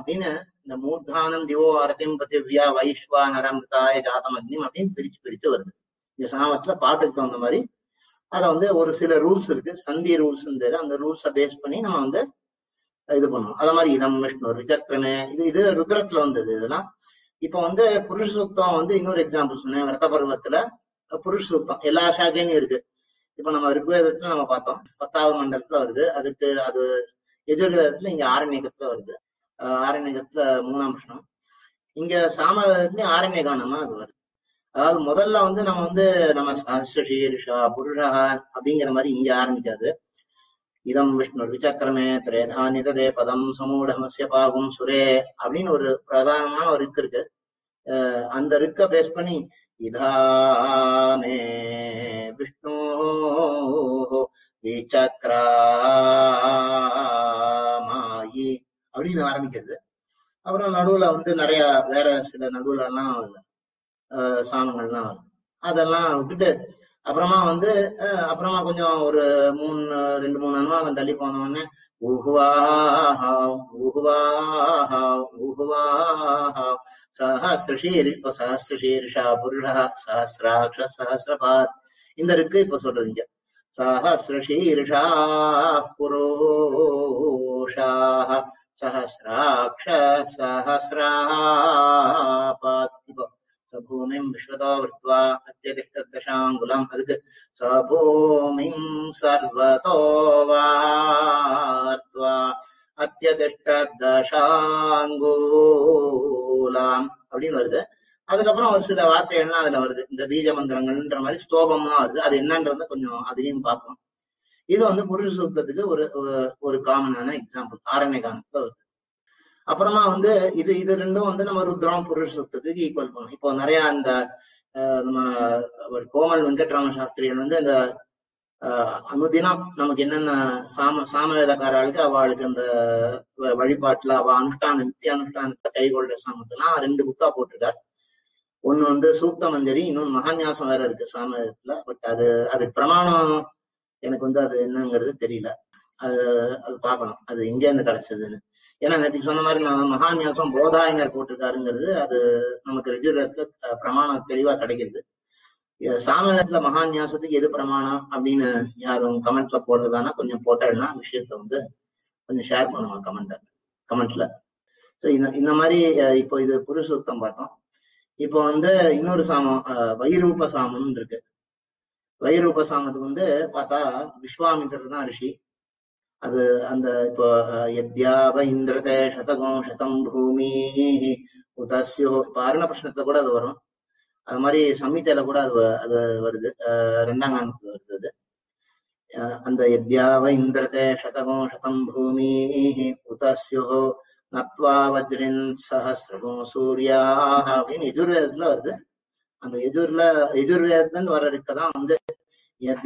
அப்படின்னு இந்த மூர்தானம் திவோ அரத்தியம் பிருத்திவ்யா வைஸ்வா நரமிருதாய ஜாதம் அக்னிம் அப்படின்னு பிரிச்சு பிரிச்சு வருது இந்த சாமத்துல பாட்டுக்கு தகுந்த மாதிரி அத வந்து ஒரு சில ரூல்ஸ் இருக்கு சந்தி ரூல்ஸ் அந்த ரூல்ஸை பேஸ் பண்ணி நம்ம வந்து இது பண்ணுவோம் அத மாதிரி இதம் விஷ்ணு விசக்கிரமே இது இது ருத்ரத்துல வந்தது இதெல்லாம் இப்ப வந்து புருஷ சூக்தம் வந்து இன்னொரு எக்ஸாம்பிள் சொன்னேன் விரத பருவத்துல புருஷ சூக்தம் எல்லா சாக்கையும் இருக்கு இப்ப நம்ம ரிக்வேதத்துல நம்ம பார்த்தோம் பத்தாவது மண்டலத்துல வருது அதுக்கு அது எஜுர்வேதத்துல இங்க ஆரண்யகத்துல வருது ஆஹ் ஆரண்யகத்துல மூணாம் பிரஷ்னம் இங்க சாமவேதத்துலயும் ஆரண்யகானமா அது வருது அதாவது முதல்ல வந்து நம்ம வந்து நம்ம சஹஸ்ரீர்ஷா புருஷா அப்படிங்கிற மாதிரி இங்க ஆரம்பிக்காது இதம் விஷ்ணு விசக்கிரமே திரேதா நிததே பதம் சமூடமஸ்ய பாகும் சுரே அப்படின்னு ஒரு பிரதானமான ஒரு ரிக்கு இருக்கு அஹ் அந்த ரிக்க பேஸ் பண்ணி இதாமே விஷ்ணு விசக்ராமாயி அப்படின்னு ஆரம்பிக்கிறது அப்புறம் நடுவுல வந்து நிறைய வேற சில நடுவுல எல்லாம் வருது அஹ் சாமங்கள்லாம் வருது அதெல்லாம் விட்டுட்டு அப்புறமா வந்து அஹ் அப்புறமா கொஞ்சம் ஒரு மூணு ரெண்டு மூணு அனுவாகம் தள்ளி போன உடனே ஊஹுவாஹா ஊஹுவாஹா ஊஹுவாஹா சஹசிரஷீர் இப்ப சஹசிரஷீர்ஷா புருஷா சஹசிராட்ச சஹசிரபாத் இந்த இருக்கு இப்ப சொல்றது இங்க சஹசிரஷீர்ஷா புரோஷா சஹசிராட்ச சஹசிராபாத் இப்போ சபூமிம் விஸ்வதோ விருத்வா அத்தியதிஷ்டதசாங்குலம் அதுக்கு சபூமிம் சர்வதோ வார்த்வா அத்தியதிஷ்டதசாங்கூலாம் அப்படின்னு வருது அதுக்கப்புறம் ஒரு சில வார்த்தைகள்லாம் அதுல வருது இந்த பீஜ மந்திரங்கள்ன்ற மாதிரி ஸ்தோபம்லாம் வருது அது என்னன்றது கொஞ்சம் அதுலயும் பார்ப்போம் இது வந்து புருஷ சூக்தத்துக்கு ஒரு ஒரு- ஒரு காமனான எக்ஸாம்பிள் ஆரண்ய காலத்துல வருது அப்புறமா வந்து இது இது ரெண்டும் வந்து நம்ம ருத்ரம் புருஷ சூக்தத்துக்கு ஈக்குவல் பண்ணும் இப்போ நிறைய அந்த அஹ், நம்ம ஒரு கோமல் வெங்கட்ராம சாஸ்திரிகள் வந்து அந்த அஹ், அனுதினம் நமக்கு என்னென்ன சாம சாமவேதக்காரர்களுக்கு அவளுக்கு அந்த வ- வழிபாட்டுல அவ அனுஷ்டான நித்திய அனுஷ்டானத்தை கைகொள்ற சாமத்தெல்லாம் ரெண்டு புக்கா போட்டிருக்கார் ஒண்ணு வந்து சூக்த மஞ்சரி இன்னொன்னு மகான்யாசம் வேற இருக்கு சாமவேதத்துல பட் அது அதுக்கு பிரமாணம் எனக்கு வந்து அது என்னங்கிறது தெரியல அது அது பார்க்கணும் அது எங்க இருந்து கிடைச்சதுன்னு ஏன்னா நேற்றுக்கு சொன்ன மாதிரி நான் மகான்யாசம் போதாயனர் போட்டிருக்காருங்கிறது அது நமக்கு ரெஜுரத்துல பிரமாணம் தெளிவா கிடைக்கிறது இது சாமவேதத்துல மகான்யாசத்துக்கு எது பிரமாணம் அப்படின்னு யாரும் கமெண்ட்ல போடுறதானா கொஞ்சம் போட்டேன்னா விஷயத்த வந்து கொஞ்சம் ஷேர் பண்ணுவாங்க கமெண்ட் கமெண்ட்ல ஸோ இந்த இந்த மாதிரி அஹ், இப்போ இது புருஷோத்தம் பார்த்தோம் இப்போ வந்து இன்னொரு சாமம் அஹ், வைரூப சாமம்னு இருக்கு வைரூப சாமத்துக்கு வந்து பார்த்தா விஸ்வாமித்திரர் தான் ரிஷி அது அந்த இப்போ அஹ், யத்யாவ இந்திரதே சதகம் சதம் பூமி உதஸ்யோ இப்போ அருண பிரஷ்னத்துல கூட அது வரும் அது மாதிரி சம்மித்தையில கூட அது வ- அது வருது அஹ், ரெண்டாம் காலத்துல வருது அது அஹ், அந்த யத்யாவ இந்திரதே சதகம் சதம் பூமி உதஸ்யோ நத்வா வஜ்ரின் சஹசிரகோ சூர்யாக அப்படின்னு எஜுர்வேதத்துல வருது அந்த எஜுர்ல எஜுர்வேதத்துல இருந்து வர இருக்கதான் வந்து யத்